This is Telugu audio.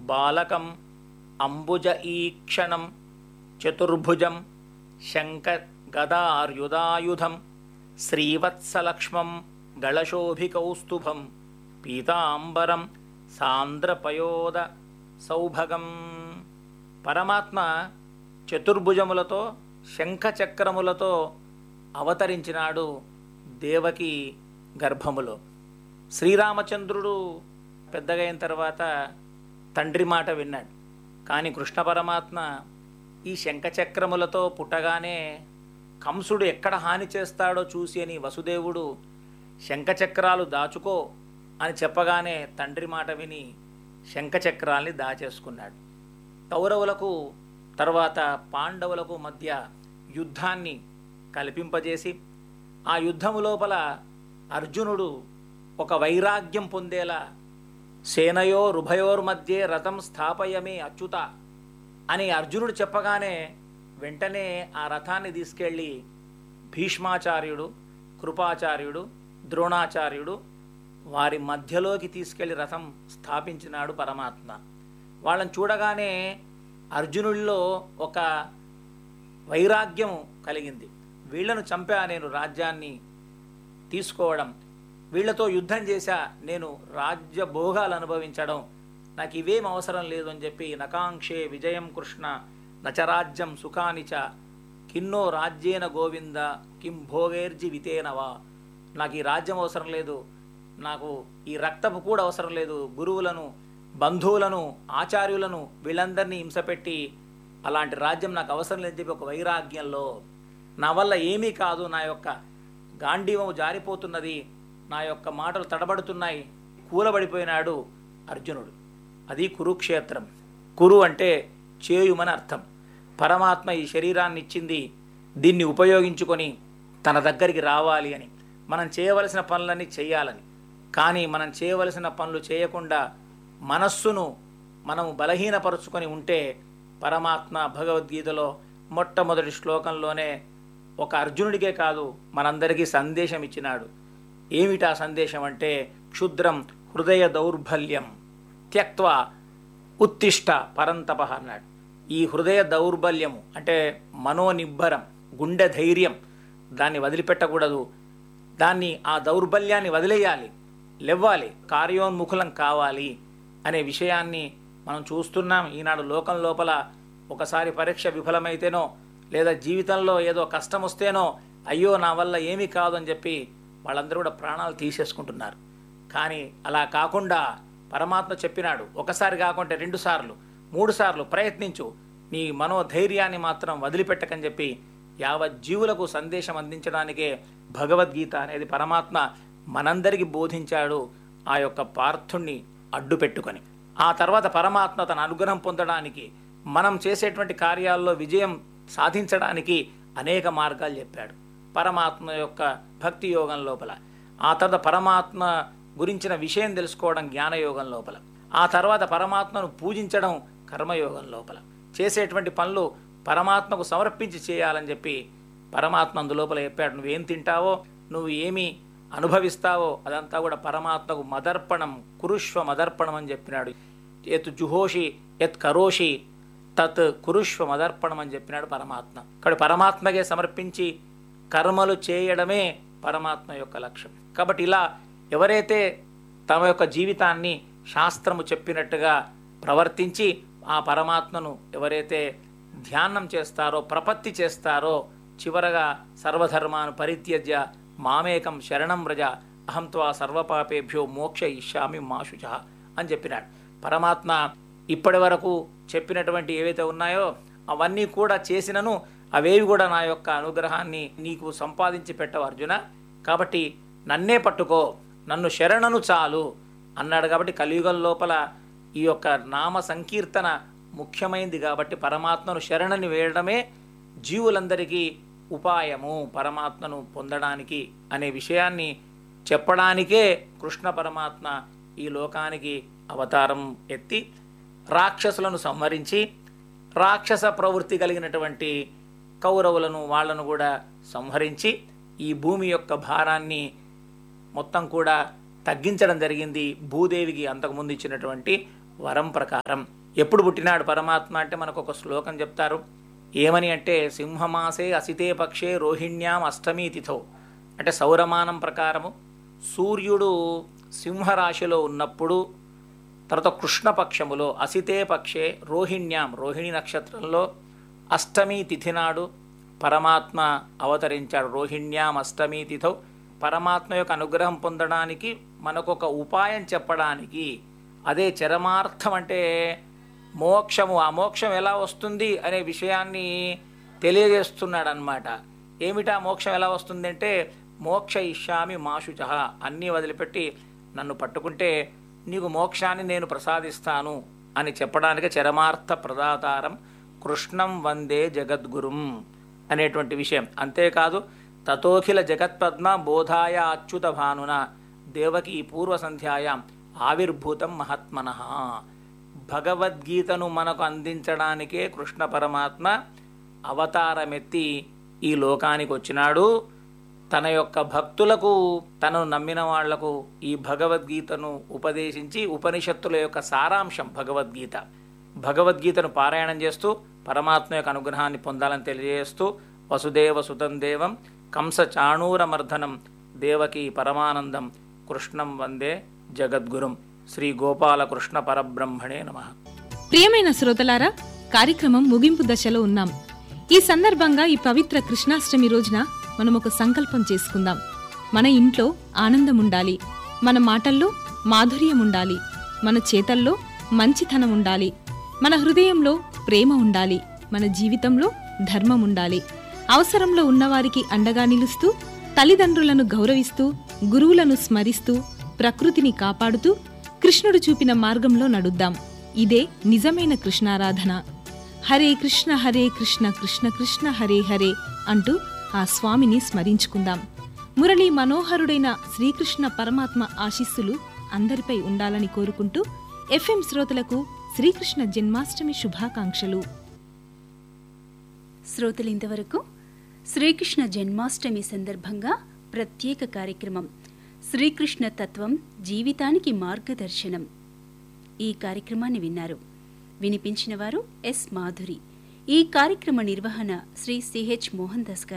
బాలకం అంబుజ ఈక్షణం చతుర్భుజం శంఖ గదార్యుదాయుధం శ్రీవత్సలక్ష్మం గళశోభికౌస్తుభం పీతాంబరం సాంద్రపయోద సౌభగం పరమాత్మ చతుర్భుజములతో శంఖచక్రములతో అవతరించినాడు దేవకి గర్భములో శ్రీరామచంద్రుడు పెద్దగైన తర్వాత తండ్రి మాట విన్నాడు కానీ కృష్ణ పరమాత్మ ఈ శంఖచక్రములతో పుట్టగానే కంసుడు ఎక్కడ హాని చేస్తాడో చూసి అని వసుదేవుడు శంఖచక్రాలు దాచుకో అని చెప్పగానే తండ్రి మాట విని శంఖచక్రాల్ని దాచేసుకున్నాడు కౌరవులకు తర్వాత పాండవులకు మధ్య యుద్ధాన్ని కల్పింపజేసి ఆ యుద్ధము లోపల అర్జునుడు ఒక వైరాగ్యం పొందేలా సేనయో రుభయోర్మధ్యే రథం స్థాపయమే అచ్యుత అని అర్జునుడు చెప్పగానే వెంటనే ఆ రథాన్ని తీసుకెళ్ళి భీష్మాచార్యుడు కృపాచార్యుడు ద్రోణాచార్యుడు వారి మధ్యలోకి తీసుకెళ్లి రథం స్థాపించినాడు పరమాత్మ వాళ్ళని చూడగానే అర్జునుడిలో ఒక వైరాగ్యం కలిగింది వీళ్లను చంపా నేను రాజ్యాన్ని తీసుకోవడం వీళ్లతో యుద్ధం చేశా నేను రాజ్య భోగాలు అనుభవించడం నాకు ఇవేం అవసరం లేదు అని చెప్పి నకాంక్షే విజయం కృష్ణ నచరాజ్యం సుఖానిచ కిన్నో రాజ్యేన గోవింద కిం భోగేర్జి వితేనవా నాకు ఈ రాజ్యం అవసరం లేదు నాకు ఈ రక్తపు కూడా అవసరం లేదు గురువులను బంధువులను ఆచార్యులను వీళ్ళందరినీ హింసపెట్టి అలాంటి రాజ్యం నాకు అవసరం లేదని చెప్పి ఒక వైరాగ్యంలో నా వల్ల ఏమీ కాదు నా యొక్క గాంధీవం జారిపోతున్నది నా యొక్క మాటలు తడబడుతున్నాయి కూలబడిపోయినాడు అర్జునుడు అది కురుక్షేత్రం కురు అంటే చేయుమని అర్థం పరమాత్మ ఈ శరీరాన్ని ఇచ్చింది దీన్ని ఉపయోగించుకొని తన దగ్గరికి రావాలి అని మనం చేయవలసిన పనులన్నీ చేయాలని కానీ మనం చేయవలసిన పనులు చేయకుండా మనస్సును మనం బలహీనపరుచుకొని ఉంటే పరమాత్మ భగవద్గీతలో మొట్టమొదటి శ్లోకంలోనే ఒక అర్జునుడికే కాదు మనందరికీ సందేశం ఇచ్చినాడు ఏమిటా సందేశం అంటే క్షుద్రం హృదయ దౌర్బల్యం త్యక్వా ఉత్తిష్ట పరంతప అన్నాడు ఈ హృదయ దౌర్బల్యము అంటే మనోనిబ్బరం గుండె ధైర్యం దాన్ని వదిలిపెట్టకూడదు దాన్ని ఆ దౌర్బల్యాన్ని వదిలేయాలి లేవ్వాలి కార్యోన్ముఖులం కావాలి అనే విషయాన్ని మనం చూస్తున్నాం ఈనాడు లోకం లోపల ఒకసారి పరీక్ష విఫలమైతేనో లేదా జీవితంలో ఏదో కష్టం వస్తేనో అయ్యో నా వల్ల ఏమీ కాదు అని చెప్పి వాళ్ళందరూ కూడా ప్రాణాలు తీసేసుకుంటున్నారు కానీ అలా కాకుండా పరమాత్మ చెప్పినాడు ఒకసారి కాకుంటే రెండు సార్లు మూడు సార్లు ప్రయత్నించు నీ మనోధైర్యాన్ని మాత్రం వదిలిపెట్టకని చెప్పి యావత్ జీవులకు సందేశం అందించడానికే భగవద్గీత అనేది పరమాత్మ మనందరికీ బోధించాడు ఆ యొక్క పార్థుణ్ణి అడ్డు పెట్టుకొని ఆ తర్వాత పరమాత్మ తన అనుగ్రహం పొందడానికి మనం చేసేటువంటి కార్యాల్లో విజయం సాధించడానికి అనేక మార్గాలు చెప్పాడు పరమాత్మ యొక్క భక్తి యోగం లోపల ఆ తర్వాత పరమాత్మ గురించిన విషయం తెలుసుకోవడం జ్ఞానయోగం లోపల ఆ తర్వాత పరమాత్మను పూజించడం కర్మయోగం లోపల చేసేటువంటి పనులు పరమాత్మకు సమర్పించి చేయాలని చెప్పి పరమాత్మ అందులోపల చెప్పాడు నువ్వేం తింటావో నువ్వు ఏమి అనుభవిస్తావో అదంతా కూడా పరమాత్మకు మదర్పణం కురుష్వ మదర్పణం అని చెప్పినాడు ఎత్ జుహోషి ఎత్ కరోషి తత్ కురుష్వ మదర్పణం అని చెప్పినాడు పరమాత్మ ఇక్కడ పరమాత్మకే సమర్పించి కర్మలు చేయడమే పరమాత్మ యొక్క లక్ష్యం కాబట్టి ఇలా ఎవరైతే తమ యొక్క జీవితాన్ని శాస్త్రము చెప్పినట్టుగా ప్రవర్తించి ఆ పరమాత్మను ఎవరైతే ధ్యానం చేస్తారో ప్రపత్తి చేస్తారో చివరగా సర్వధర్మాను పరిత్యజ్య మామేకం శరణం వ్రజ అహం త్వా సర్వపాపేభ్యో మోక్ష ఇష్యామి మాశుచ అని చెప్పినాడు పరమాత్మ ఇప్పటి వరకు చెప్పినటువంటి ఏవైతే ఉన్నాయో అవన్నీ కూడా చేసినను అవేవి కూడా నా యొక్క అనుగ్రహాన్ని నీకు సంపాదించి పెట్టవు అర్జున కాబట్టి నన్నే పట్టుకో నన్ను శరణను చాలు అన్నాడు కాబట్టి కలియుగం లోపల ఈ యొక్క నామ సంకీర్తన ముఖ్యమైంది కాబట్టి పరమాత్మను శరణని వేయడమే జీవులందరికీ ఉపాయము పరమాత్మను పొందడానికి అనే విషయాన్ని చెప్పడానికే కృష్ణ పరమాత్మ ఈ లోకానికి అవతారం ఎత్తి రాక్షసులను సంహరించి రాక్షస ప్రవృత్తి కలిగినటువంటి కౌరవులను వాళ్లను కూడా సంహరించి ఈ భూమి యొక్క భారాన్ని మొత్తం కూడా తగ్గించడం జరిగింది భూదేవికి అంతకుముందు ఇచ్చినటువంటి వరం ప్రకారం ఎప్పుడు పుట్టినాడు పరమాత్మ అంటే మనకు ఒక శ్లోకం చెప్తారు ఏమని అంటే సింహమాసే అసితే పక్షే రోహిణ్యాం అష్టమి తిథౌ అంటే సౌరమానం ప్రకారము సూర్యుడు సింహరాశిలో ఉన్నప్పుడు తర్వాత కృష్ణపక్షములో అసితే పక్షే రోహిణ్యాం రోహిణి నక్షత్రంలో అష్టమి తిథి నాడు పరమాత్మ అవతరించాడు రోహిణ్యాం అష్టమి తిథౌ పరమాత్మ యొక్క అనుగ్రహం పొందడానికి మనకొక ఉపాయం చెప్పడానికి అదే చరమార్థం అంటే మోక్షము ఆ మోక్షం ఎలా వస్తుంది అనే విషయాన్ని తెలియజేస్తున్నాడు అనమాట ఏమిటా మోక్షం ఎలా వస్తుంది అంటే మోక్ష ఇష్యామి మాషుచ అన్నీ వదిలిపెట్టి నన్ను పట్టుకుంటే నీకు మోక్షాన్ని నేను ప్రసాదిస్తాను అని చెప్పడానికి చరమార్థ ప్రదాతారం కృష్ణం వందే జగద్గురుం అనేటువంటి విషయం అంతేకాదు తతోఖిల జగత్పద్మ బోధాయ అచ్యుత భానున దేవకి పూర్వ సంధ్యాయాం ఆవిర్భూతం మహాత్మన భగవద్గీతను మనకు అందించడానికే కృష్ణ పరమాత్మ అవతారమెత్తి ఈ లోకానికి వచ్చినాడు తన యొక్క భక్తులకు తనను నమ్మిన వాళ్లకు ఈ భగవద్గీతను ఉపదేశించి ఉపనిషత్తుల యొక్క సారాంశం భగవద్గీత భగవద్గీతను పారాయణం చేస్తూ పరమాత్మ యొక్క అనుగ్రహాన్ని పొందాలని తెలియజేస్తూ వసుదేవ సుతం దేవం కంస చాణూరమర్ధనం దేవకి పరమానందం కృష్ణం వందే జగద్గురుం శ్రీ గోపాలకృష్ణ పరబ్రహ్మణే నమః ప్రియమైన శ్రోతలారా కార్యక్రమం ముగింపు దశలో ఉన్నాం ఈ సందర్భంగా ఈ పవిత్ర కృష్ణాష్టమి రోజున మనం ఒక సంకల్పం చేసుకుందాం మన ఇంట్లో ఆనందం ఉండాలి మన మాటల్లో మాధుర్యం ఉండాలి మన చేతల్లో మంచితనం ఉండాలి మన హృదయంలో ప్రేమ ఉండాలి మన జీవితంలో ధర్మం ఉండాలి అవసరంలో ఉన్నవారికి అండగా నిలుస్తూ తల్లిదండ్రులను గౌరవిస్తూ గురువులను స్మరిస్తూ ప్రకృతిని కాపాడుతూ కృష్ణుడు చూపిన మార్గంలో నడుద్దాం ఇదే నిజమైన కృష్ణారాధన హరే కృష్ణ హరే కృష్ణ కృష్ణ కృష్ణ హరే హరే అంటూ ఆ స్వామిని స్మరించుకుందాం మురళీ మనోహరుడైన శ్రీకృష్ణ పరమాత్మ ఆశీస్సులు అందరిపై ఉండాలని కోరుకుంటూ ఎఫ్ఎం శ్రోతలకు శ్రీకృష్ణ జన్మాష్టమి శుభాకాంక్షలు శ్రోతలు ఇంతవరకు శ్రీకృష్ణ జన్మాష్టమి సందర్భంగా ప్రత్యేక కార్యక్రమం శ్రీకృష్ణ తత్వం జీవితానికి మార్గదర్శనం ఈ కార్యక్రమాన్ని విన్నారు వినిపించిన వారు ఎస్ మాధురి ఈ కార్యక్రమ నిర్వహణ శ్రీ సిహెచ్ మోహన్ దాస్ గారు